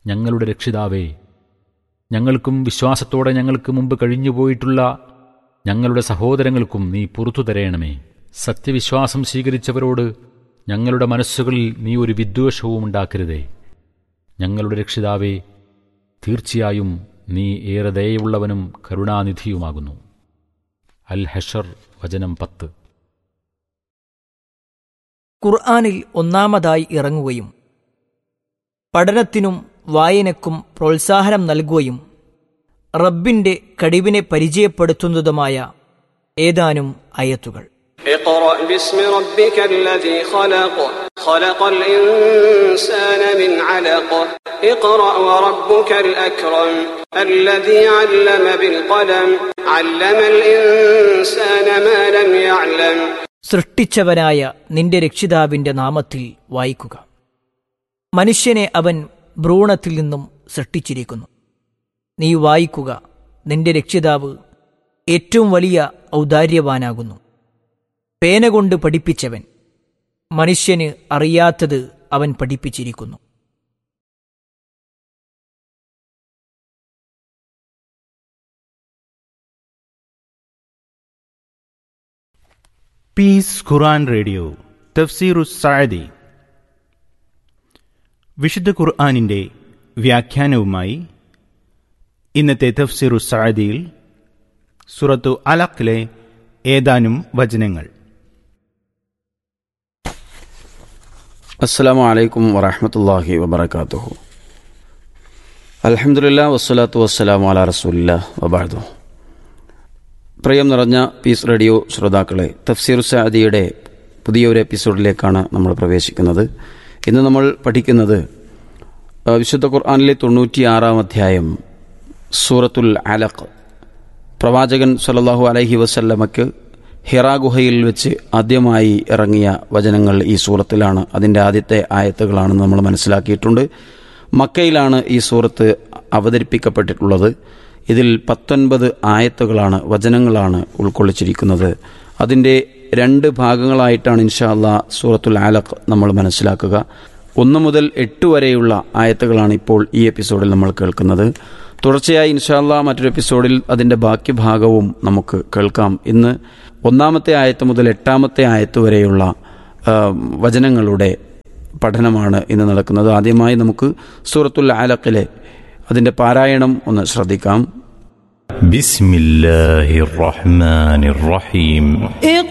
ഞങ്ങളുടെ രക്ഷിതാവേ ഞങ്ങൾക്കും വിശ്വാസത്തോടെ ഞങ്ങൾക്ക് മുമ്പ് കഴിഞ്ഞുപോയിട്ടുള്ള ഞങ്ങളുടെ സഹോദരങ്ങൾക്കും നീ പുറത്തു തരയണമേ സത്യവിശ്വാസം സ്വീകരിച്ചവരോട് ഞങ്ങളുടെ മനസ്സുകളിൽ നീ ഒരു വിദ്വേഷവും ഉണ്ടാക്കരുതേ ഞങ്ങളുടെ രക്ഷിതാവേ തീർച്ചയായും നീ ഏറെ ദയയുള്ളവനും കരുണാനിധിയുമാകുന്നു അൽ ഹഷർ വചനം പത്ത് ഖുർആാനിൽ ഒന്നാമതായി ഇറങ്ങുകയും പഠനത്തിനും വായനക്കും പ്രോത്സാഹനം നൽകുകയും റബ്ബിന്റെ കഴിവിനെ പരിചയപ്പെടുത്തുന്നതുമായ ഏതാനും അയത്തുകൾ اقرأ باسم ربك الذي خلق خلق الإنسان من علق اقرأ وربك الأكرم الذي علم بالقلم علم الإنسان ما لم يعلم സൃഷ്ടിച്ചവനായ നിന്റെ രക്ഷിതാവിന്റെ നാമത്തിൽ വായിക്കുക മനുഷ്യനെ അവൻ ഭ്രൂണത്തിൽ നിന്നും സൃഷ്ടിച്ചിരിക്കുന്നു നീ വായിക്കുക നിന്റെ രക്ഷിതാവ് ഏറ്റവും വലിയ ഔദാര്യവാനാകുന്നു പേന കൊണ്ട് പഠിപ്പിച്ചവൻ മനുഷ്യന് അറിയാത്തത് അവൻ പഠിപ്പിച്ചിരിക്കുന്നു പീസ് ഖുർആൻ റേഡിയോ തഫ്സീറു സാദി വിശുദ്ധ ഖുർആാനിൻ്റെ വ്യാഖ്യാനവുമായി ഇന്നത്തെ തഫ്സീറു സാദിയിൽ സുറത്തു അലഖിലെ ഏതാനും വചനങ്ങൾ അസ്സാം വലൈക്കും വറഹമത്തല്ലാഹി വബർക്കാത്തു അലഹമുല്ല വസ്സലാത്തു വസ്സലാം അല റസൂലില്ല വബാദു പ്രിയം നിറഞ്ഞ പീസ് റേഡിയോ ശ്രോതാക്കളെ തഫ്സീർ സാദിയുടെ പുതിയൊരു എപ്പിസോഡിലേക്കാണ് നമ്മൾ പ്രവേശിക്കുന്നത് ഇന്ന് നമ്മൾ പഠിക്കുന്നത് ആ, വിശുദ്ധ ഖുർആാനിലെ തൊണ്ണൂറ്റിയാറാം അധ്യായം സൂറത്തുൽ അലഖ് പ്രവാചകൻ സല്ലല്ലാഹു അലൈഹി വസല്ലമയ്ക്ക് ഹിറാ ഗുഹയിൽ വെച്ച് ആദ്യമായി ഇറങ്ങിയ വചനങ്ങൾ ഈ സൂറത്തിലാണ് അതിൻ്റെ ആദ്യത്തെ ആയത്തുകളാണെന്ന് നമ്മൾ മനസ്സിലാക്കിയിട്ടുണ്ട് മക്കയിലാണ് ഈ സൂറത്ത് അവതരിപ്പിക്കപ്പെട്ടിട്ടുള്ളത് ഇതിൽ പത്തൊൻപത് ആയത്തുകളാണ് വചനങ്ങളാണ് ഉൾക്കൊള്ളിച്ചിരിക്കുന്നത് അതിൻ്റെ രണ്ട് ഭാഗങ്ങളായിട്ടാണ് ഇൻഷാ അല്ലാ സൂറത്തുൽ ആലഖ് നമ്മൾ മനസ്സിലാക്കുക ഒന്ന് മുതൽ എട്ട് വരെയുള്ള ആയത്തുകളാണ് ഇപ്പോൾ ഈ എപ്പിസോഡിൽ നമ്മൾ കേൾക്കുന്നത് തുടർച്ചയായി ഇൻഷാല്ല മറ്റൊരു എപ്പിസോഡിൽ അതിൻ്റെ ബാക്കി ഭാഗവും നമുക്ക് കേൾക്കാം ഇന്ന് ഒന്നാമത്തെ ആയത്ത് മുതൽ എട്ടാമത്തെ ആയത്ത് വരെയുള്ള ആ, വചനങ്ങളുടെ പഠനമാണ് ഇന്ന് നടക്കുന്നത് ആദ്യമായി നമുക്ക് സൂറത്തുൽ ആലക്കിലെ അതിൻ്റെ പാരായണം ഒന്ന് ശ്രദ്ധിക്കാം بسم الله الرحمن الرحيم